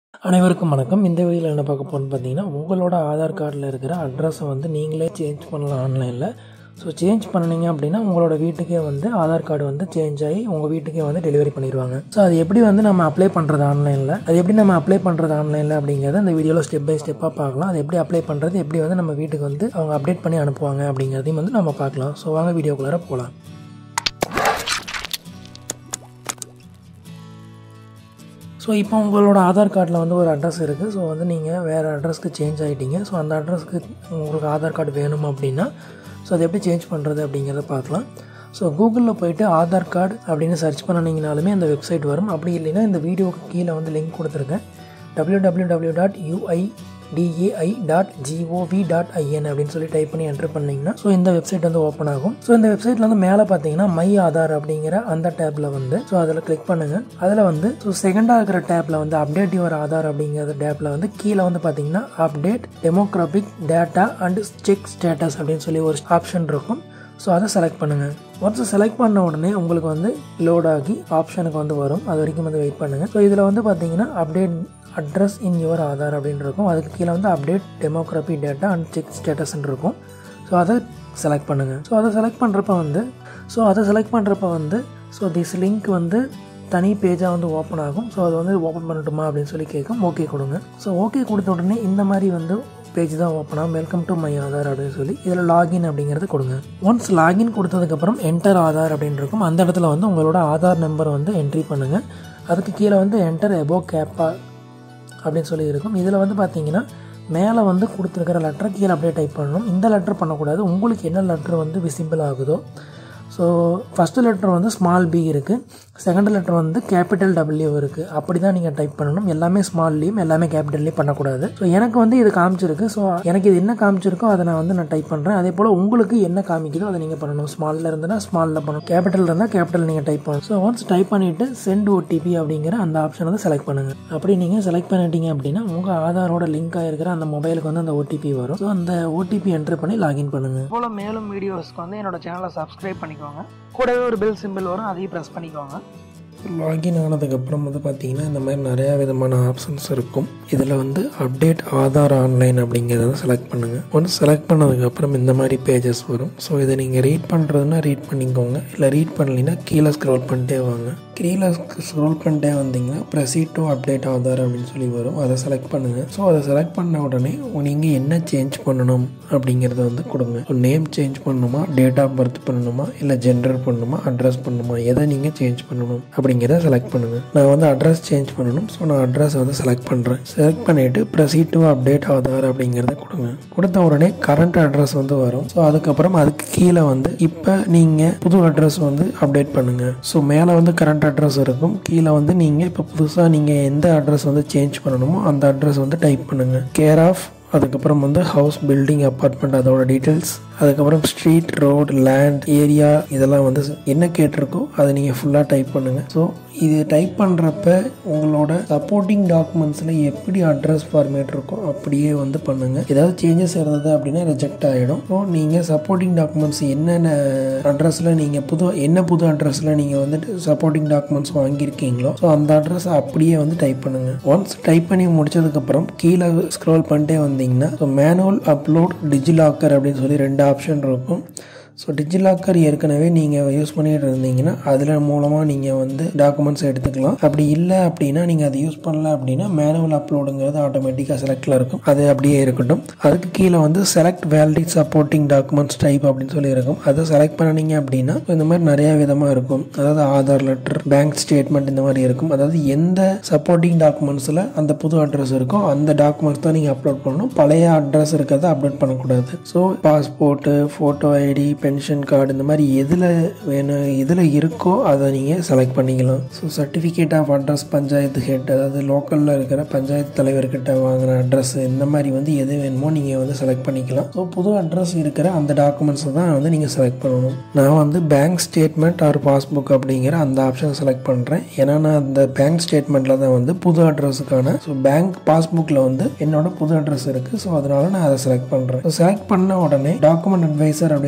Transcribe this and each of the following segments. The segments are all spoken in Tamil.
அனைவருக்கும் வணக்கம் இந்த வீடியோவில் என்ன பார்க்க போகிறோம்னு பார்த்தீங்கன்னா உங்களோட ஆதார் கார்டில் இருக்கிற அட்ரஸை வந்து நீங்களே சேஞ்ச் பண்ணலாம் ஆன்லைனில் ஸோ சேஞ்ச் பண்ணீங்க அப்படின்னா உங்களோட வீட்டுக்கே வந்து ஆதார் கார்டு வந்து சேஞ்ச் ஆகி உங்கள் வீட்டுக்கே வந்து டெலிவரி பண்ணிடுவாங்க ஸோ அது எப்படி வந்து நம்ம அப்ளை பண்ணுறது ஆன்லைனில் அது எப்படி நம்ம அப்ளை பண்ணுறது ஆன்லைனில் அப்படிங்கிறத இந்த வீடியோவில் ஸ்டெப் பை ஸ்டெப்பாக பார்க்கலாம் அது எப்படி அப்ளை பண்ணுறது எப்படி வந்து நம்ம வீட்டுக்கு வந்து அவங்க அப்டேட் பண்ணி அனுப்புவாங்க அப்படிங்கிறதையும் வந்து நம்ம பார்க்கலாம் ஸோ வாங்க வீடியோக்குள்ளார போகலாம் ஸோ இப்போ உங்களோட ஆதார் கார்டில் வந்து ஒரு அட்ரஸ் இருக்குது ஸோ வந்து நீங்கள் வேறு அட்ரஸ்க்கு சேஞ்ச் ஆகிட்டீங்க ஸோ அந்த அட்ரஸ்க்கு உங்களுக்கு ஆதார் கார்டு வேணும் அப்படின்னா ஸோ அதை எப்படி சேஞ்ச் பண்ணுறது அப்படிங்கிறத பார்க்கலாம் ஸோ கூகுளில் போயிட்டு ஆதார் கார்டு அப்படின்னு சர்ச் பண்ணிங்கனாலுமே அந்த வெப்சைட் வரும் அப்படி இல்லைன்னா இந்த வீடியோக்கு கீழே வந்து லிங்க் கொடுத்துருக்கேன் W W W dot UI DAI dot GOV dot IN அப்படின்னு சொல்லி டைப் பண்ணி என்டர் பண்ணிங்கன்னா ஸோ இந்த வெப்சைட் வந்து ஓப்பன் ஆகும் ஸோ இந்த வெப்சைட்டில் வந்து மேலே பார்த்தீங்கன்னா மை ஆதார் அப்படிங்கிற அந்த டேப்பில் வந்து ஸோ அதில் கிளிக் பண்ணுங்கள் அதில் வந்து ஸோ செகண்டாக இருக்கிற டேப்பில் வந்து அப்டேட் யுவர் ஆதார் அப்படிங்கிற டேப்பில் வந்து கீழே வந்து பார்த்தீங்கன்னா update demographic data and check status அப்படின்னு சொல்லி ஒரு ஆப்ஷன் இருக்கும் ஸோ அதை செலக்ட் பண்ணுங்கள் ஒன்ஸ் செலக்ட் பண்ண உடனே உங்களுக்கு வந்து லோட் ஆகி ஆப்ஷனுக்கு வந்து வரும் அது வரைக்கும் வந்து வெயிட் பண்ணுங்கள் ஸோ இதில் வந்து பார்த்தீங்கன்னா update address in your Aadhaar அப்படின்னு இருக்கும் அதுக்கு கீழே வந்து update demography data and check ஸ்டேட்டஸ்ன்னு இருக்கும் ஸோ அதை செலக்ட் பண்ணுங்கள் ஸோ அதை செலக்ட் பண்ணுறப்ப வந்து ஸோ அதை செலக்ட் பண்ணுறப்ப வந்து ஸோ திஸ் லிங்க் வந்து தனி பேஜாக வந்து ஓப்பன் ஆகும் ஸோ அது வந்து ஓப்பன் பண்ணட்டுமா அப்படின்னு சொல்லி கேட்கும் ஓகே கொடுங்க ஸோ ஓகே கொடுத்த உடனே இந்த மாதிரி வந்து பேஜ் தான் ஓப்பன் ஆகும் வெல்கம் டு மை ஆதார் அப்படின்னு சொல்லி இதில் லாகின் அப்படிங்கிறது கொடுங்க ஒன்ஸ் லாகின் கொடுத்ததுக்கப்புறம் என்டர் ஆதார் அப்படின்னு இருக்கும் அந்த இடத்துல வந்து உங்களோட ஆதார் நம்பர் வந்து என்ட்ரி பண்ணுங்கள் அதுக்கு கீழே வந்து என்டர் எபோ கேப்பா அப்படின்னு சொல்லி இருக்கும் இதில் வந்து பார்த்தீங்கன்னா மேலே வந்து கொடுத்துருக்கிற லெட்டரை கீழே அப்படியே டைப் பண்ணணும் இந்த லெட்டர் பண்ணக்கூடாது உங்களுக்கு என்ன லெட்டர் வந்து விசிபிள் ஆகுதோ ஸோ ஃபஸ்ட்டு லெட்டர் வந்து ஸ்மால் பி இருக்குது செகண்ட் லெட்டர் வந்து கேபிட்டல் டபிள்யூ இருக்குது அப்படி தான் நீங்கள் டைப் பண்ணணும் எல்லாமே ஸ்மால்லையும் எல்லாமே கேபிட்டல்லையும் பண்ணக்கூடாது ஸோ எனக்கு வந்து இது காமிச்சிருக்கு ஸோ எனக்கு இது என்ன காமிச்சிருக்கோ அதை நான் வந்து நான் டைப் பண்ணுறேன் அதே போல் உங்களுக்கு என்ன காமிக்குதோ அதை நீங்கள் பண்ணணும் ஸ்மாலில் இருந்தனா ஸ்மாலில் பண்ணணும் கேபிட்டல் இருந்தால் கேபிட்டல் நீங்கள் டைப் பண்ணணும் ஸோ ஒன்ஸ் டைப் பண்ணிவிட்டு சென்ட் ஓடிபி அப்படிங்கிற அந்த ஆப்ஷன் வந்து செலக்ட் பண்ணுங்கள் அப்படி நீங்கள் செலக்ட் பண்ணிட்டீங்க அப்படின்னா உங்கள் ஆதாரோட லிங்க் ஆகிருக்கிற அந்த மொபைலுக்கு வந்து அந்த ஓடிபி வரும் ஸோ அந்த ஓடிபி என்ட்ரு பண்ணி லாகின் பண்ணுங்கள் போல் மேலும் வீடியோஸ்க்கு வந்து என்னோட சேனலை சப்ஸ்கிரைப் பண்ணிக்கோங்க கூடவே ஒரு பெல் சிம்பிள் வரும் அதையும் ப்ரெஸ் பண்ணிக்கோங்க லாகின் ஆனதுக்கப்புறம் வந்து பார்த்தீங்கன்னா இந்த மாதிரி நிறையா விதமான ஆப்ஷன்ஸ் இருக்கும் இதில் வந்து அப்டேட் ஆதார் ஆன்லைன் அப்படிங்கிறத செலக்ட் பண்ணுங்கள் ஒன்று செலக்ட் பண்ணதுக்கப்புறம் இந்த மாதிரி பேஜஸ் வரும் ஸோ இதை நீங்கள் ரீட் பண்ணுறதுனா ரீட் பண்ணிக்கோங்க இல்லை ரீட் பண்ணலைன்னா கீழே ஸ்க்ரோல் பண்ணிட்டே வாங்க கீழே ஸ்க்ரோல் பண்ணிட்டே வந்தீங்கன்னா ப்ரெசீட் டு அப்டேட் ஆதார் அப்படின்னு சொல்லி வரும் அதை செலக்ட் பண்ணுங்கள் ஸோ அதை செலக்ட் பண்ண உடனே நீங்கள் என்ன சேஞ்ச் பண்ணணும் அப்படிங்கிறத வந்து கொடுங்க ஸோ நேம் சேஞ்ச் பண்ணணுமா டேட் ஆஃப் பர்த் பண்ணணுமா இல்லை ஜெண்டர் பண்ணணுமா அட்ரஸ் பண்ணணுமா எதை நீங்கள் சேஞ்ச் பண்ணணும் அப்படிங்கிறத செலக்ட் பண்ணுங்கள் நான் வந்து அட்ரஸ் சேஞ்ச் பண்ணணும் ஸோ நான் அட்ரஸ் வந்து செலக்ட் பண்ணுறேன் செலக்ட் பண்ணிவிட்டு ப்ரெசீட் டு அப்டேட் ஆதார் அப்படிங்கிறத கொடுங்க கொடுத்த உடனே கரண்ட் அட்ரஸ் வந்து வரும் ஸோ அதுக்கப்புறம் அதுக்கு கீழே வந்து இப்போ நீங்கள் புது அட்ரஸ் வந்து அப்டேட் பண்ணுங்கள் ஸோ மேலே வந்து கரண்ட் அட்ரஸ் இருக்கும் கீழே வந்து நீங்கள் இப்போ புதுசாக நீங்கள் எந்த அட்ரஸ் வந்து சேஞ்ச் பண்ணணுமோ அந்த அட்ரஸ் வந்து டைப் பண்ணுங்கள் கேர் ஆஃப் அதுக்கப்புறம் வந்து ஹவுஸ் பில்டிங் அப்பார்ட்மெண்ட் அதோட டீட்டெயில்ஸ் அதுக்கப்புறம் ஸ்ட்ரீட் ரோடு லேண்ட் ஏரியா இதெல்லாம் வந்து என்ன கேட்டிருக்கோ அதை நீங்கள் ஃபுல்லாக டைப் பண்ணுங்கள் ஸோ இது டைப் பண்ணுறப்ப உங்களோட சப்போர்ட்டிங் டாக்குமெண்ட்ஸில் எப்படி அட்ரஸ் ஃபார்மேட் இருக்கோ அப்படியே வந்து பண்ணுங்கள் ஏதாவது சேஞ்சஸ் இருந்தது அப்படின்னா ரிஜெக்ட் ஆகிடும் ஸோ நீங்கள் சப்போர்ட்டிங் டாக்குமெண்ட்ஸ் என்னென்ன அட்ரஸில் நீங்கள் புது என்ன புது அட்ரஸில் நீங்கள் வந்துட்டு சப்போர்ட்டிங் டாக்குமெண்ட்ஸ் வாங்கியிருக்கீங்களோ ஸோ அந்த அட்ரஸை அப்படியே வந்து டைப் பண்ணுங்கள் ஒன்ஸ் டைப் பண்ணி முடிச்சதுக்கப்புறம் கீழே ஸ்க்ரோல் பண்ணிட்டே வந்தீங்கன்னா ஸோ மேனுவல் அப்லோட் டிஜிலாக்கர் அப்படின்னு சொல்லி ரெண்டு ஆப்ஷன் இருக்கும் ஸோ டிஜிலாக்கர் ஏற்கனவே நீங்கள் யூஸ் பண்ணிட்டு இருந்தீங்கன்னா அதில் மூலமாக நீங்கள் வந்து டாக்குமெண்ட்ஸ் எடுத்துக்கலாம் அப்படி இல்லை அப்படின்னா நீங்கள் அதை யூஸ் பண்ணல அப்படின்னா மேனுவல் அப்லோடுங்கிறது ஆட்டோமேட்டிக்காக செலக்டில் இருக்கும் அது அப்படியே இருக்கட்டும் அதுக்கு கீழே வந்து select valid supporting documents type அப்படின்னு சொல்லி இருக்கும் அதை செலக்ட் பண்ணினீங்க அப்படின்னா இந்த மாதிரி நிறையா விதமாக இருக்கும் அதாவது ஆதார் லெட்டர் பேங்க் ஸ்டேட்மெண்ட் இந்த மாதிரி இருக்கும் அதாவது எந்த சப்போர்ட்டிங் டாக்குமெண்ட்ஸில் அந்த புது அட்ரஸ் இருக்கோ அந்த டாக்குமெண்ட்ஸ் தான் நீங்கள் அப்லோட் பண்ணணும் பழைய அட்ரஸ் இருக்கிறத அப்லோட் பண்ணக்கூடாது so passport photo ID pension card இந்த மாதிரி எதில் வேணும் எதில் இருக்கோ அதை நீங்கள் செலக்ட் பண்ணிக்கலாம் so certificate of address panchayat head அதாவது லோக்கலில் இருக்கிற பஞ்சாயத்து தலைவர்கிட்ட வாங்கின அட்ரஸ் இந்த மாதிரி வந்து எது வேணுமோ நீங்கள் வந்து செலக்ட் பண்ணிக்கலாம் ஸோ புது அட்ரஸ் இருக்கிற அந்த டாக்குமெண்ட்ஸை தான் வந்து நீங்கள் செலக்ட் பண்ணணும் நான் வந்து பேங்க் ஸ்டேட்மெண்ட் ஆர் பாஸ்புக் அப்படிங்கிற அந்த ஆப்ஷன் செலக்ட் பண்ணுறேன் ஏன்னா நான் அந்த பேங்க் ஸ்டேட்மெண்ட்டில் தான் வந்து புது அட்ரஸுக்கான ஸோ பேங்க் பாஸ்புக்கில் வந்து என்னோட புது அட்ரஸ் இருக்குது ஸோ அதனால நான் அதை செலக்ட் பண்ணுறேன் ஸோ செலக்ட் பண்ண உடனே டாக்குமெண்ட் அட்வைசர் அப்படின்னு சொல்லி ஒன்று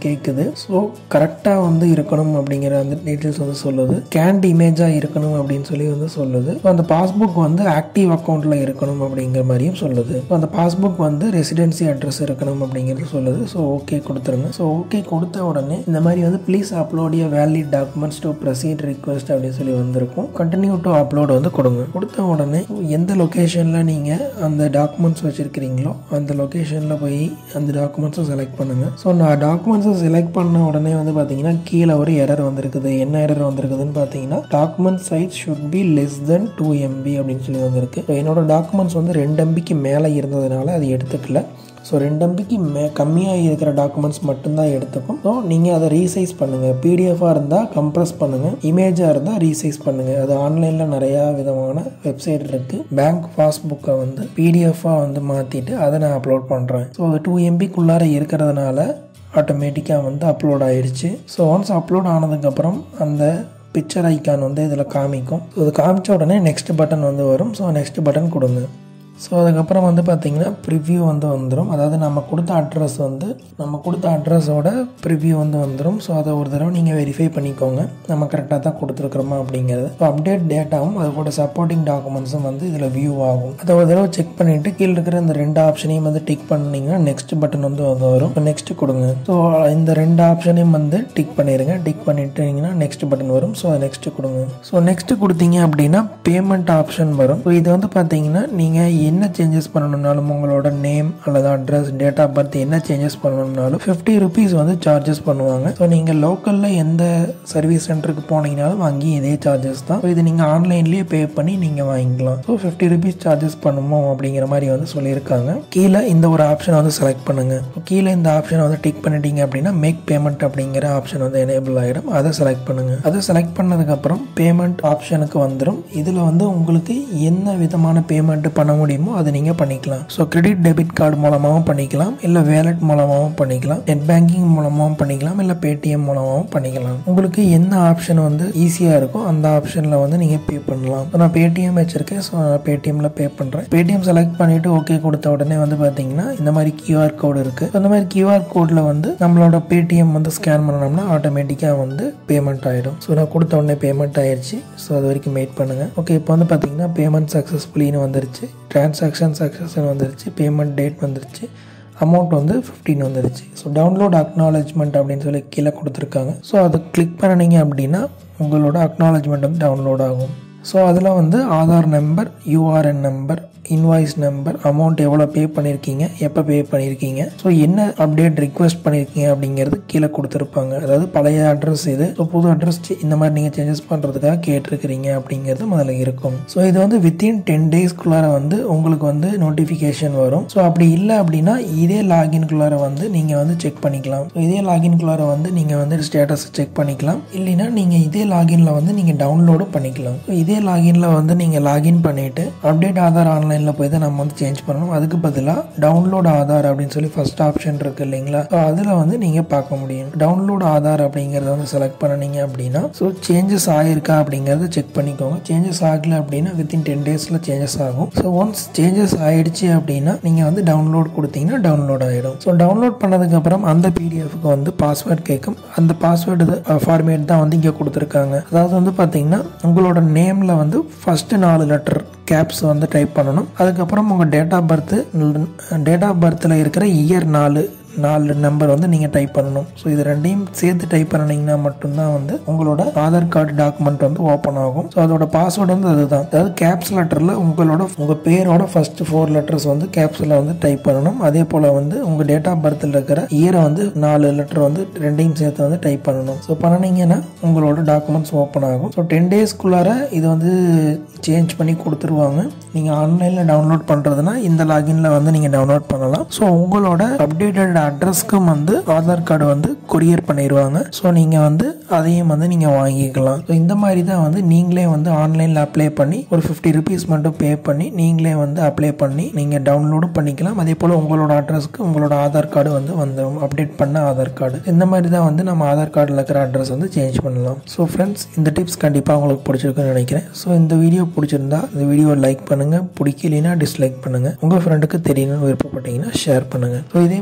கேட்குது ஸோ கரெக்டாக வந்து இருக்கணும் அப்படிங்கிற அந்த டீட்டெயில்ஸ் வந்து சொல்லுது கேண்ட் இமேஜாக இருக்கணும் அப்படின்னு சொல்லி வந்து சொல்லுது ஸோ அந்த பாஸ்புக் வந்து ஆக்டிவ் அக்கௌண்ட்டில் இருக்கணும் அப்படிங்கிற மாதிரியும் சொல்லுது ஸோ அந்த பாஸ்புக் வந்து ரெசிடென்சி அட்ரஸ் இருக்கணும் அப்படிங்கிறது சொல்லுது ஸோ ஓகே கொடுத்துருங்க ஸோ ஓகே கொடுத்த உடனே இந்த மாதிரி வந்து please upload a valid documents to proceed request அப்படின்னு சொல்லி வந்திருக்கும் கண்டினியூ டு அப்லோட் வந்து கொடுங்க கொடுத்த உடனே எந்த லொக்கேஷனில் நீங்கள் அந்த டாக்குமெண்ட்ஸ் வச்சுருக்கிறீங்களோ அந்த லொக்கேஷனில் போய் அந்த டாக்குமெண்ட்ஸை செலக்ட் பண்ணுங்கள் ஸோ நான் டாக்குமெண்ட்ஸை செலக்ட் பண்ண உடனே வந்து பார்த்தீங்கன்னா கீழே ஒரு எரர் வந்திருக்குது என்ன எரர் வந்திருக்குதுன்னு பார்த்தீங்கன்னா document size should be less than two MB அப்படின்னு சொல்லி வந்திருக்கு ஸோ என்னோட டாக்குமெண்ட்ஸ் வந்து ரெண்டு எம்பிக்கு மேலே இருந்ததுனால அது எடுத்துக்கல ஸோ ரெண்டு எம்பிக்கு மே கம்மியாக இருக்கிற டாக்குமெண்ட்ஸ் மட்டும்தான் எடுத்துக்கும் ஸோ நீங்கள் அதை ரீசைஸ் பண்ணுங்கள் பிடிஎஃபாக இருந்தால் கம்ப்ரஸ் பண்ணுங்கள் இமேஜாக இருந்தால் ரீசைஸ் பண்ணுங்கள் அது ஆன்லைனில் நிறையா விதமான வெப்சைட் இருக்குது பேங்க் பாஸ்புக்கை வந்து பிடிஎஃபாக வந்து மாற்றிட்டு அதை நான் அப்லோட் பண்ணுறேன் ஸோ அது டூ எம்பிக்குள்ளார இருக்கிறதுனால ஆட்டோமேட்டிக்காக வந்து அப்லோட் ஆயிடுச்சு ஸோ ஒன்ஸ் அப்லோட் ஆனதுக்கப்புறம் அந்த பிக்சர் ஐக்கான் வந்து இதில் காமிக்கும் ஸோ இது காமிச்ச உடனே நெக்ஸ்ட் பட்டன் வந்து வரும் ஸோ நெக்ஸ்ட் பட்டன் கொடுங்க ஸோ அதுக்கப்புறம் வந்து பார்த்திங்கன்னா ப்ரிவ்யூ வந்து வந்துடும் அதாவது நம்ம கொடுத்த அட்ரஸ் வந்து நம்ம கொடுத்த அட்ரஸோட ப்ரிவ்யூ வந்து வந்துடும் ஸோ அதை ஒரு தடவை நீங்கள் வெரிஃபை பண்ணிக்கோங்க நம்ம கரெக்டாக தான் கொடுத்துருக்குறோமா அப்படிங்கிறது ஸோ அப்டேட் டேட்டாவும் அது கூட சப்போர்ட்டிங் டாக்குமெண்ட்ஸும் வந்து இதில் வியூ ஆகும் அதை ஒரு தடவை செக் பண்ணிவிட்டு கீழே இருக்கிற இந்த ரெண்டு ஆப்ஷனையும் வந்து டிக் பண்ணிங்கன்னா நெக்ஸ்ட் பட்டன் வந்து வந்து வரும் நெக்ஸ்ட் கொடுங்க ஸோ இந்த ரெண்டு ஆப்ஷனையும் வந்து டிக் பண்ணிடுங்க டிக் பண்ணிட்டீங்கன்னா நெக்ஸ்ட் பட்டன் வரும் ஸோ நெக்ஸ்ட் கொடுங்க ஸோ நெக்ஸ்ட் கொடுத்தீங்க அப்படின்னா பேமெண்ட் ஆப்ஷன் வரும் ஸோ இது வந்து பார்த்தீங்கன்னா நீங்கள் என்ன சேஞ்சஸ் பண்ணணும்னாலும் உங்களோட நேம் அல்லது அட்ரஸ் டேட் ஆஃப் பர்த் என்ன சேஞ்சஸ் பண்ணணும்னாலும் ஃபிஃப்டி ருபீஸ் வந்து சார்ஜஸ் பண்ணுவாங்க ஸோ நீங்கள் லோக்கலில் எந்த சர்வீஸ் சென்டருக்கு போனீங்கனாலும் அங்கேயும் இதே சார்ஜஸ் தான் ஸோ இது நீங்கள் ஆன்லைன்லேயே பே பண்ணி நீங்கள் வாங்கிக்கலாம் ஸோ ஃபிஃப்டி ருபீஸ் சார்ஜஸ் பண்ணுமோ அப்படிங்கிற மாதிரி வந்து சொல்லியிருக்காங்க கீழே இந்த ஒரு ஆப்ஷனை வந்து செலக்ட் பண்ணுங்கள் கீழே இந்த ஆப்ஷனை வந்து டிக் பண்ணிட்டீங்க அப்படின்னா மேக் பேமெண்ட் அப்படிங்கிற ஆப்ஷன் வந்து எனேபிள் ஆகிடும் அதை செலக்ட் பண்ணுங்கள் அதை செலக்ட் பண்ணதுக்கப்புறம் பேமெண்ட் ஆப்ஷனுக்கு வந்துடும் இதில் வந்து உங்களுக்கு என்ன விதமான பேமெண்ட் பண்ண முடியுமோ அதை நீங்கள் பண்ணிக்கலாம் ஸோ கிரெடிட் டெபிட் கார்டு மூலமாகவும் பண்ணிக்கலாம் இல்லை வேலட் மூலமாகவும் பண்ணிக்கலாம் நெட் பேங்கிங் மூலமாகவும் பண்ணிக்கலாம் இல்லை பேடிஎம் மூலமாகவும் பண்ணிக்கலாம் உங்களுக்கு என்ன ஆப்ஷன் வந்து ஈஸியாக இருக்கோ அந்த ஆப்ஷனில் வந்து நீங்கள் பே பண்ணலாம் ஸோ நான் பேடிஎம் வச்சுருக்கேன் ஸோ நான் பேடிஎம்மில் பே பண்ணுறேன் பேடிஎம் செலக்ட் பண்ணிவிட்டு ஓகே கொடுத்த உடனே வந்து பார்த்தீங்கன்னா இந்த மாதிரி கியூஆர் கோடு இருக்குது அந்த மாதிரி கியூஆர் கோடில் வந்து நம்மளோட பேடிஎம் வந்து ஸ்கேன் பண்ணோம்னா ஆட்டோமேட்டிக்காக வந்து பேமெண்ட் ஆகிடும் ஸோ நான் கொடுத்த உடனே பேமெண்ட் ஆயிடுச்சு ஸோ அது வரைக்கும் வெயிட் பண்ணுங்கள் ஓகே இப்போ வந்து பார்த்தீங்கன்னா பேமெண்ட் சக்ஸஸ்ஃபுல்லின்னு வந்துருச்சு டிரான்சாக்ஷன் சக்ஸஸ்ன்னு வந்துருச்சு பேமெண்ட் டேட் வந்துருச்சு அமௌண்ட் வந்து ஃபிஃப்டீன் வந்துருச்சு ஸோ டவுன்லோட் அக்னாலஜ்மெண்ட் அப்படின்னு சொல்லி கீழே கொடுத்துருக்காங்க ஸோ அதை கிளிக் பண்ணினீங்க அப்படின்னா உங்களோட அக்னாலஜ்மெண்ட் வந்து டவுன்லோட் ஆகும் ஸோ அதில் வந்து Aadhaar number URN number invoice number amount எவ்வளோ பே பண்ணியிருக்கீங்க எப்போ பே பண்ணியிருக்கீங்க ஸோ என்ன அப்டேட் ரிக்வெஸ்ட் பண்ணியிருக்கீங்க அப்படிங்கிறது கீழே கொடுத்துருப்பாங்க அதாவது பழைய அட்ரஸ் இது ஸோ புது அட்ரஸ் இந்த மாதிரி நீங்கள் சேஞ்சஸ் பண்ணுறதுக்காக கேட்டிருக்கிறீங்க அப்படிங்கிறது முதல்ல இருக்கும் ஸோ இது வந்து வித்தின் டென் டேஸ்க்குள்ளார வந்து உங்களுக்கு வந்து நோட்டிஃபிகேஷன் வரும் ஸோ அப்படி இல்லை அப்படின்னா இதே லாகின்குள்ளார வந்து நீங்கள் வந்து செக் பண்ணிக்கலாம் ஸோ இதே லாகின்குள்ளார வந்து நீங்கள் வந்து ஸ்டேட்டஸ் செக் பண்ணிக்கலாம் இல்லைன்னா நீங்கள் இதே லாகின்ல வந்து நீங்கள் டவுன்லோடும் பண்ணிக்கலாம் ஸோ இதே லாகின்ல வந்து நீங்கள் லாகின் பண்ணிவிட்டு அப்டேட் ஆதார் ஆன்லைன் ஆன்லைனில் போய் தான் நம்ம வந்து சேஞ்ச் பண்ணணும் அதுக்கு பதிலாக டவுன்லோட் ஆதார் அப்படின்னு சொல்லி ஃபர்ஸ்ட் ஆப்ஷன் இருக்குது இல்லைங்களா ஸோ அதில் வந்து நீங்கள் பார்க்க முடியும் டவுன்லோட் ஆதார் அப்படிங்கிறத வந்து செலக்ட் பண்ணினீங்க அப்படின்னா ஸோ சேஞ்சஸ் ஆகிருக்கா அப்படிங்கிறத செக் பண்ணிக்கோங்க சேஞ்சஸ் ஆகலை அப்படின்னா வித்தின் டென் டேஸில் சேஞ்சஸ் ஆகும் ஸோ ஒன்ஸ் சேஞ்சஸ் ஆயிடுச்சு அப்படின்னா நீங்கள் வந்து டவுன்லோட் கொடுத்தீங்கன்னா டவுன்லோட் ஆகிடும் ஸோ டவுன்லோட் பண்ணதுக்கப்புறம் அந்த பிடிஎஃப்க்கு வந்து பாஸ்வேர்ட் கேட்கும் அந்த பாஸ்வேர்டு ஃபார்மேட் தான் வந்து இங்கே கொடுத்துருக்காங்க அதாவது வந்து பார்த்தீங்கன்னா உங்களோட நேமில் வந்து ஃபஸ்ட்டு நாலு லெட்டர் கேப்ஸ் வந்து டைப் பண்ணணும் அதுக்கப்புறம் உங்கள் date of birth date of பர்த்தில் இருக்கிற இயர் நாலு நாலு நம்பர் வந்து நீங்கள் டைப் பண்ணணும் ஸோ இது ரெண்டையும் சேர்த்து டைப் பண்ணிங்கன்னா மட்டும்தான் வந்து உங்களோட ஆதார் கார்டு டாக்குமெண்ட் வந்து ஓப்பன் ஆகும் ஸோ அதோட பாஸ்வேர்டு வந்து அதுதான் அதாவது கேப்ஸ் லெட்டரில் உங்களோட உங்கள் பேரோட ஃபர்ஸ்ட் ஃபோர் லெட்டர்ஸ் வந்து கேப்ஸில் வந்து டைப் பண்ணணும் அதே போல் வந்து உங்கள் டேட் ஆஃப் பர்த்தில் இருக்கிற இயரை வந்து நாலு லெட்டர் வந்து ரெண்டையும் சேர்த்து வந்து டைப் பண்ணணும் ஸோ பண்ணினீங்கன்னா உங்களோட டாக்குமெண்ட்ஸ் ஓப்பன் ஆகும் ஸோ டென் டேஸ்க்குள்ளார இது வந்து சேஞ்ச் பண்ணி கொடுத்துருவாங்க நீங்கள் ஆன்லைனில் டவுன்லோட் பண்ணுறதுனா இந்த லாகின்ல வந்து நீங்கள் டவுன்லோட் பண்ணலாம் ஸோ உங்களோட அப்டேட்டட் அட்ரஸ்க்கும் வந்து ஆதார் கார்டு வந்து கொரியர் பண்ணிடுவாங்க ஸோ நீங்கள் வந்து அதையும் வந்து நீங்கள் வாங்கிக்கலாம் ஸோ இந்த மாதிரி தான் வந்து நீங்களே வந்து ஆன்லைனில் அப்ளை பண்ணி ஒரு ஃபிஃப்டி ருபீஸ் மட்டும் பே பண்ணி நீங்களே வந்து அப்ளை பண்ணி நீங்கள் டவுன்லோடும் பண்ணிக்கலாம் அதே போல் உங்களோட அட்ரஸ்க்கு உங்களோட ஆதார் கார்டு வந்து வந்துடும் அப்டேட் பண்ண ஆதார் கார்டு இந்த மாதிரி தான் வந்து நம்ம ஆதார் கார்டில் இருக்கிற அட்ரஸ் வந்து சேஞ்ச் பண்ணலாம் ஸோ ஃப்ரெண்ட்ஸ் இந்த டிப்ஸ் கண்டிப்பாக உங்களுக்கு பிடிச்சிருக்குன்னு நினைக்கிறேன் ஸோ இந்த வீடியோ பிடிச்சிருந்தா இந்த வீடியோ லைக் பண்ணுங்கள் பிடிக்கலைன்னா டிஸ்லைக் பண்ணுங்கள் உங்கள் ஃப்ரெண்டுக்கு தெரியணும்னு விருப்பப்பட்டீங்கன்னா ஷேர் பண்ணுங்கள் ஸோ இதே போல் நிறைய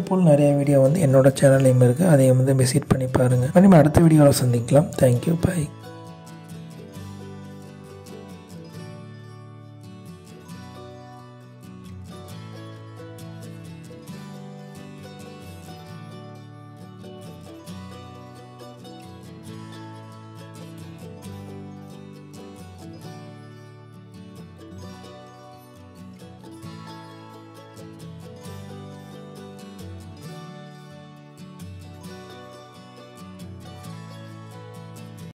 நிறைய வீடியோ வந்து என்னோட சேனல்லையும் இருக்குது அதை வந்து விசிட் பண்ணி பாருங்கள் நம்ம அடுத்த வீடியோவில் சந்திக்கலாம் தேங்க்யூ பை